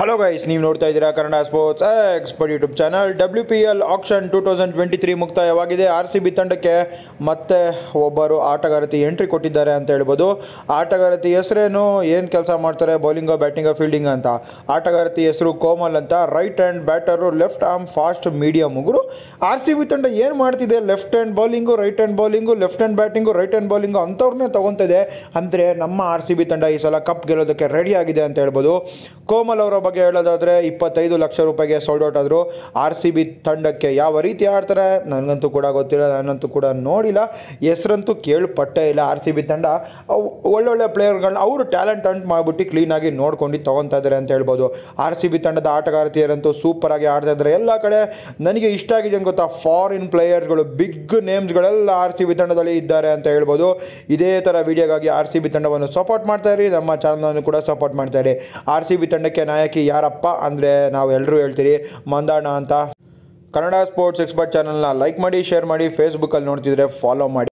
hello guys ನೀವು ನೋಡ್ತಾ ಇದ್ದೀರಾ Kannada sports expert YouTube channel W P L auction two thousand twenty three ಮುಕ್ತಾಯವಾಗಿದೆ R C B ತಂಡಕ್ಕೆ ಮತ್ತೆ ಒಬ್ಬರು ಆಟಗಾರತಿ ಎಂಟ್ರಿ ಕೊಟ್ಟಿದ್ದಾರೆ ಅಂತ ಹೇಳ್ಬೋದು ಆಟಗಾರತಿ ಹೆಸರೇನು ಏನು ಕೆಲಸ ಮಾಡ್ತಾರೆ ಬೌಲಿಂಗೋ ಬ್ಯಾಟಿಂಗೋ ಫೀಲ್ಡಿಂಗ್ ಅಂತ ಆಟಗಾರತಿ ಹೆಸರು ಕೋಮಲ್ ಅಂತ right hand batter left arm fast medium ಉಗುರು ಆರ್ ಸಿ ಬಿ ತಂಡ ಏನು ಮಾಡ್ತಿದೆ left hand bowling right hand bowling left hand batting right hand bowling ಅಂಥವ್ರನ್ನೇ ತೊಗೊತಿದೆ ಅಂದರೆ ನಮ್ಮ ಆರ್ ಸಿ ಬಿ ತಂಡ ಈ ಸಲ ಕಪ್ ಗೆಲ್ಲೋದಕ್ಕೆ ರೆಡಿ ಆಗಿದೆ ಅಂತ ಹೇಳ್ಬೋದು ಕೋಮಲ್ ಅವರ ಬಗ್ಗೆ ಹೇಳೋದಾದರೆ ಇಪ್ಪತ್ತೈದು ಲಕ್ಷ ರೂಪಾಯಿಗೆ ಸೋಲ್ಡ್ ಔಟ್ ಆದರು ಆರ್ ಸಿ ಬಿ ತಂಡಕ್ಕೆ ಯಾವ ರೀತಿ ಆಡ್ತಾರೆ ನನಗಂತೂ ಕೂಡ ಗೊತ್ತಿಲ್ಲ ನಾನಂತೂ ಕೂಡ ನೋಡಿಲ್ಲ ಹೆಸರಂತೂ ಕೇಳ್ಪಟ್ಟೇ ಇಲ್ಲ ಆರ್ ಸಿ ಬಿ ತಂಡ ಅವ್ ಒಳ್ಳೊಳ್ಳೆ ಪ್ಲೇಯರ್ಗಳನ್ನ ಅವರು ಟ್ಯಾಲೆಂಟ್ ಅಂಟ್ ಮಾಡಿಬಿಟ್ಟು ಕ್ಲೀನಾಗಿ ನೋಡ್ಕೊಂಡು ತೊಗೊತಾ ಇದ್ದಾರೆ ಅಂತ ಹೇಳ್ಬೋದು ಆರ್ ಸಿ ಬಿ ತಂಡದ ಆಟಗಾರತಿಯರಂತೂ ಸೂಪರಾಗಿ ಆಡ್ತಾ ಇದ್ದಾರೆ ಎಲ್ಲ ಕಡೆ ನನಗೆ ಇಷ್ಟ ಆಗಿದೆ ಅಂತ ಗೊತ್ತಾ ಫಾರಿನ್ ಪ್ಲೇಯರ್ಸ್ಗಳು ಬಿಗ್ ನೇಮ್ಸ್ಗಳೆಲ್ಲ ಆರ್ ಸಿ ಬಿ ತಂಡದಲ್ಲಿ ಇದ್ದಾರೆ ಅಂತ ಹೇಳ್ಬೋದು ಇದೇ ಥರ ವಿಡಿಯೋಗಾಗಿ ಆರ್ ಸಿ ಬಿ ತಂಡವನ್ನು ಸಪೋರ್ಟ್ ಮಾಡ್ತಾ ಇರಿ ನಮ್ಮ ಚಾನಲನ್ನು ಕೂಡ ಸಪೋರ್ಟ್ ಮಾಡ್ತಾ ಇರಿ ಆರ್ ಸಿ ಬಿ ತಂಡಕ್ಕೆ ನಾಯಕಿ ಯಾರಪ್ಪ ಅಂದರೆ ನಾವು ಎಲ್ಲರೂ ಹೇಳ್ತೀರಿ ಮಂದಾಣ ಅಂತ ಕನ್ನಡ ಸ್ಪೋರ್ಟ್ಸ್ ಎಕ್ಸ್ಪರ್ಟ್ ಚಾನಲ್ನ ಲೈಕ್ ಮಾಡಿ ಶೇರ್ ಮಾಡಿ ಫೇಸ್ಬುಕ್ಕಲ್ಲಿ ನೋಡ್ತಿದ್ರೆ ಫಾಲೋ ಮಾಡಿ